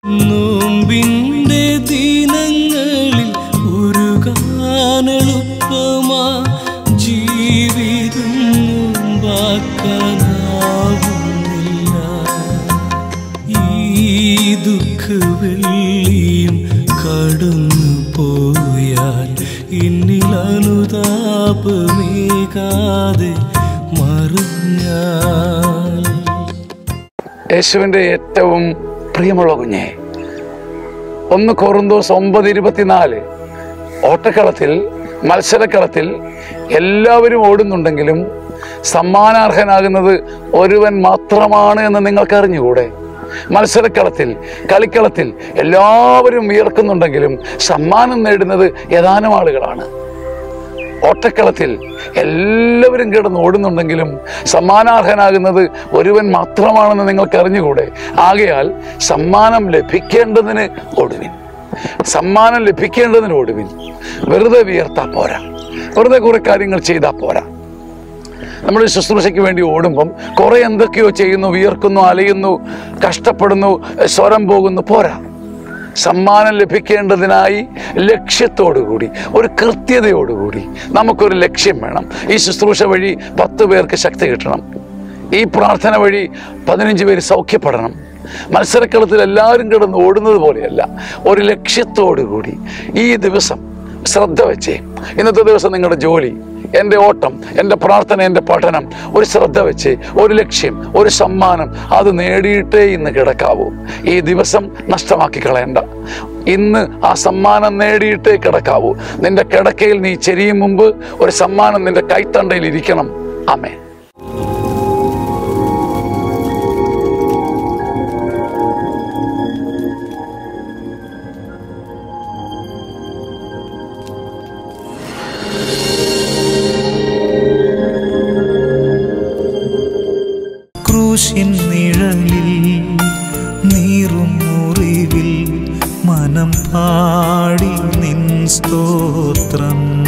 നോമ്പിൻ്റെ ദിനങ്ങളിൽ ഉരുകാനെളുപ്പമാ ജീവിതം നോമ്പാക്കാനാവുന്നില്ല ഈ ദുഃഖവെള്ളിയും കടന്നു പോയാൽ എന്നിൽ അനുതാപമേകാതെ മറിഞ്ഞാൽ യേശുവിൻ്റെ ഏറ്റവും പ്രിയമുള്ള കുഞ്ഞെ ഒന്ന് കൊറുന്തോസ് ഒമ്പത് ഇരുപത്തിനാല് ഓട്ടക്കളത്തിൽ മത്സരക്കളത്തിൽ എല്ലാവരും ഓടുന്നുണ്ടെങ്കിലും സമ്മാനാർഹനാകുന്നത് ഒരുവൻ മാത്രമാണ് എന്ന് നിങ്ങൾക്ക് അറിഞ്ഞുകൂടെ മത്സരക്കളത്തിൽ കളിക്കളത്തിൽ എല്ലാവരും വിയർക്കുന്നുണ്ടെങ്കിലും സമ്മാനം നേടുന്നത് ഏതാനും ആളുകളാണ് ഓട്ടക്കളത്തിൽ എല്ലാവരും കിടന്ന് ഓടുന്നുണ്ടെങ്കിലും സമ്മാനാർഹനാകുന്നത് ഒരുവൻ മാത്രമാണെന്ന് നിങ്ങൾക്ക് അറിഞ്ഞുകൂടെ ആകയാൽ സമ്മാനം ലഭിക്കേണ്ടതിന് ഓടുവിൻ സമ്മാനം ലഭിക്കേണ്ടതിന് ഓടുവിൻ വെറുതെ വിയർത്താ പോരാ വെറുതെ കുറെ കാര്യങ്ങൾ ചെയ്താൽ പോരാ നമ്മൾ ശുശ്രൂഷയ്ക്ക് വേണ്ടി ഓടുമ്പം കുറെ എന്തൊക്കെയോ ചെയ്യുന്നു വിയർക്കുന്നു അലയുന്നു കഷ്ടപ്പെടുന്നു സ്വരം പോകുന്നു പോരാ സമ്മാനം ലഭിക്കേണ്ടതിനായി ലക്ഷ്യത്തോടുകൂടി ഒരു കൃത്യതയോടുകൂടി നമുക്കൊരു ലക്ഷ്യം വേണം ഈ ശുശ്രൂഷ വഴി പത്ത് പേർക്ക് ശക്തി കിട്ടണം ഈ പ്രാർത്ഥന വഴി പതിനഞ്ച് പേര് സൗഖ്യപ്പെടണം മത്സരക്കളത്തിൽ എല്ലാവരും കിടന്ന് ഓടുന്നത് പോലെയല്ല ഒരു ലക്ഷ്യത്തോടുകൂടി ഈ ദിവസം ശ്രദ്ധ വെച്ചേ ഇന്നത്തെ ദിവസം നിങ്ങളുടെ ജോലി എൻ്റെ ഓട്ടം എൻ്റെ പ്രാർത്ഥന എൻ്റെ പഠനം ഒരു ശ്രദ്ധ വെച്ച് ഒരു ലക്ഷ്യം ഒരു സമ്മാനം അത് നേടിയിട്ടേ ഇന്ന് കിടക്കാവൂ ഈ ദിവസം നഷ്ടമാക്കി കളയണ്ട ഇന്ന് ആ സമ്മാനം നേടിയിട്ടേ കിടക്കാവൂ നിന്റെ കിടക്കയിൽ നീ ചെരിയും മുമ്പ് ഒരു സമ്മാനം നിന്റെ കൈത്തണ്ടയിൽ ഇരിക്കണം അമേ ക്രൂശിൻ നിഴലിൽ നീറും മുറിവിൽ മനം പാടി നിൻ സ്തോത്രം